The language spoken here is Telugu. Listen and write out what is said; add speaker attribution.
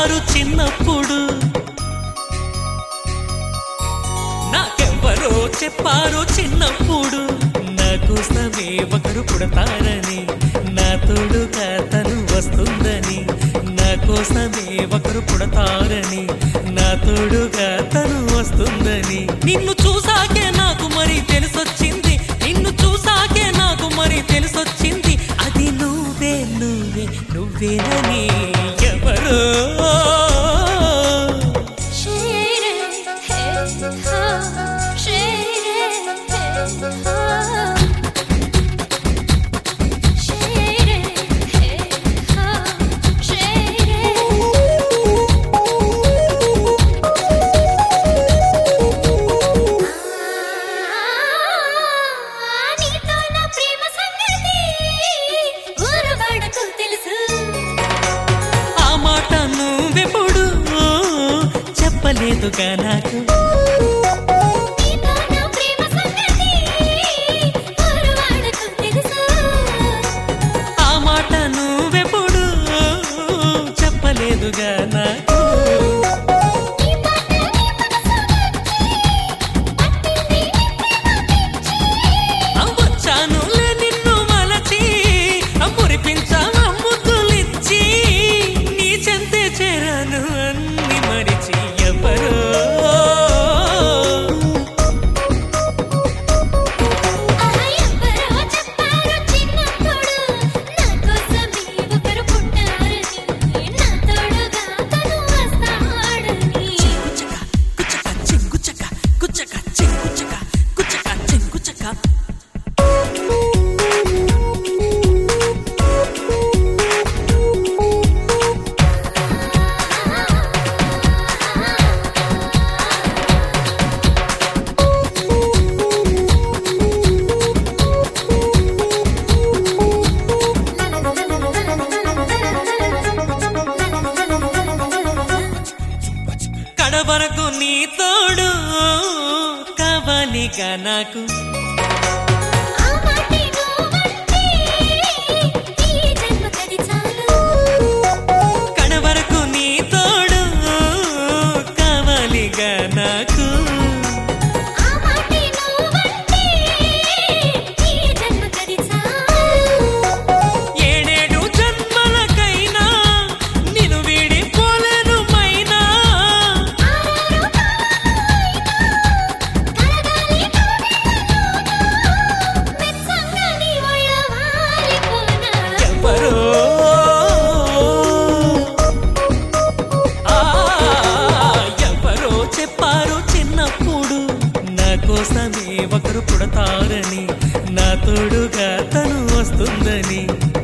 Speaker 1: చెప్పారు చిన్నప్పుడు నాకెవ్వరో చెప్పారు చిన్నప్పుడు నా కోసమే ఒకరు పుడతారని నా తోడుగా తను వస్తుందని నా కోసమే ఒకరు పుడతారని నా తోడుగా తను వస్తుందని నిన్ను చూసాకే నాకు మరి తెలిసొచ్చింది నిన్ను చూసాకే నాకు మరి తెలిసొచ్చింది అది నువ్వే నువ్వే నువ్వేనని ఎవరో
Speaker 2: Share it, share తెలుసు
Speaker 1: ఆ మాట నువ్వెప్పుడు చెప్పలేదుగా నాకు
Speaker 2: నీతో నా ప్రేమ సంగతి ఊరవాడకు తెలుసు
Speaker 1: ఆ మాట నువ్వెప్పుడు చెప్పలేదుగా నాకు
Speaker 2: నీ మాట నీ మనసు నచ్చి పట్టింది నీ ప్రేమ పిచ్చి
Speaker 1: వచ్చానులే నిన్ను మలచి మురిపించావా ముద్దులిచ్చి నీ చెంతే చేరాను అన్ని మరిచి ఎవరో
Speaker 2: ఆహా ఎవ్వరో చెప్పారు చిన్నప్పుడు నా కోసమే ఒకరు పుట్టారని నా తోడుగా తను వస్తాడని
Speaker 1: కుచ్చక కుచ్చక చింగుచక కుచ్చక చింగుచక కుచ్చక చింగుచక కడవరకు నీ తోడు కావాలిగా నాకు
Speaker 2: ఆ మాటే నువ్వంటే ఈ జన్మకది చాలు
Speaker 1: కడవరకు నీ తోడు కావాలిగా నాకు
Speaker 2: ఆ మాటే నువ్వంటే ఈ జన్మకది చాలు
Speaker 1: ఏడేడు జన్మలకైనా నిన్ను వీడిపోలేను మైనా
Speaker 2: ఆరారు కలగాలి మెచ్చంగా నీ ఒళ్ళ వాలిపోనా
Speaker 1: ఎవరో ఆ, ఎవరో చెప్పారు చిన్నప్పుడు నా కోసమే ఒకరు పుడతారని నా తోడుగా తను వస్తుందని